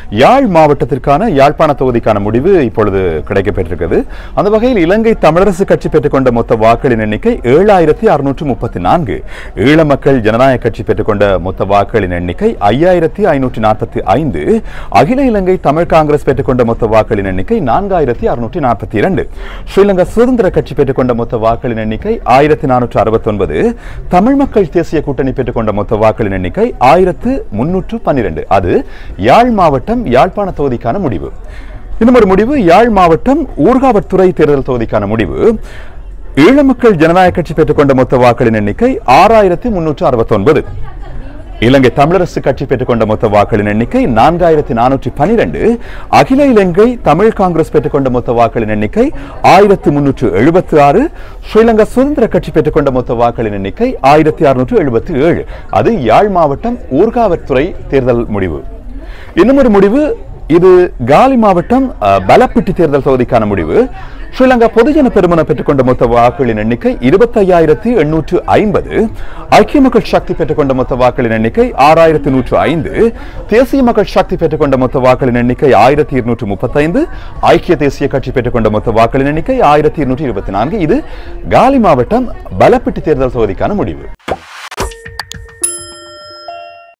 யாழ் மாவட்டத்திற்கான யாழ்ப்பாண தொகுதிக்கான முடிவு இப்பொழுது கிடைக்கப்பெற்றிருக்கிறது அந்த வகையில் இலங்கை தமிழரசு கட்சி பெற்றுக்கொண்ட மொத்த வாக்குகளின் எண்ணிக்கை ஏழாயிரத்தி அறுநூற்று முப்பத்தி நான்கு ஈழ மக்கள் ஜனநாயக கட்சி பெற்றுக்கொண்ட மொத்த வாக்குகளின் எண்ணிக்கை ஐயாயிரத்தி ஐநூற்றி நாற்பத்தி ஐந்து அகில இலங்கை தமிழ் காங்கிரஸ் பெற்றுக்கொண்ட மொத்த வாக்குகளின் எண்ணிக்கை நான்காயிரத்தி அறுநூற்றி நாற்பத்தி இரண்டு ஸ்ரீலங்கா சுதந்திர கட்சி பெற்றுக்கொண்ட மொத்த வாக்குகளின் எண்ணிக்கை ஆயிரத்தி நானூற்று அறுபத்தொன்பது தமிழ் மக்கள் தேசிய கூட்டணி பெற்றுக்கொண்ட மொத்த வாக்குகளின் எண்ணிக்கை ஆயிரத்து முன்னூற்று பன்னிரண்டு அது யாழ் மாவட்டம் யாழ்ப்பாண தொகுதிக்கான முடிவு இன்னும் ஒரு முடிவு யாழ் மாவட்டம் ஊர்காவற்துறை தேர்தல் தொகுதிக்கான முடிவு ஈழ மக்கள் ஜனநாயக கட்சி பெற்றுக்கொண்ட மொத்த வாக்குகளின் எண்ணிக்கை ஆறாயிரத்தி முன்னூற்று அறுபத்தொன்பது இலங்கை தமிழரசு கட்சி பெற்றுக்கொண்ட மொத்த வாக்குகளின் எண்ணிக்கை நான்காயிரத்தி நானூற்றி பனிரெண்டு அகில இலங்கை தமிழ் காங்கிரஸ் பெற்றுக்கொண்ட மொத்த வாக்குகளின் எண்ணிக்கை ஆயிரத்தி முன்னூற்று எழுபத்தி ஆறு ஸ்ரீலங்கா சுதந்திர கட்சி பெற்றுக்கொண்ட மொத்த வாக்குகளின் எண்ணிக்கை ஆயிரத்தி அறுநூற்று எழுபத்தி ஏழு அது யாழ் மாவட்டம் ஊர்காவற்துறை தேர்தல் முடிவு இன்னும் ஒரு முடிவு இது காலி மாவட்டம் அஹ், பலப்பிட்டி தேர்தல் தொகுதிக்கான முடிவு ஸ்ரீலங்கா பொதுஜன பெருமன பெற்றுக்கொண்ட மொத்த வாக்குகளின் எண்ணிக்கை இருபத்தி ஐயாயிரத்தி எண்ணூற்று ஐம்பது ஐக்கிய மக்கள் சக்தி பெற்றுக்கொண்ட மொத்த வாக்குகளின் எண்ணிக்கை ஆறாயிரத்தி நூற்று ஐந்து தேசிய மக்கள் சக்தி பெற்றுக்கொண்ட மொத்த வாக்குகளின் எண்ணிக்கை ஆயிரத்தி இருநூற்று முப்பத்தைந்து ஐக்கிய தேசிய கட்சி பெற்றுக்கொண்ட மொத்த வாக்குகளின் எண்ணிக்கை ஆயிரத்தி இருநூற்றி இருபத்தி நான்கு இது காலி மாவட்டம் பலப்பிட்டி தேர்தல் தொகுதிக்கான முடிவு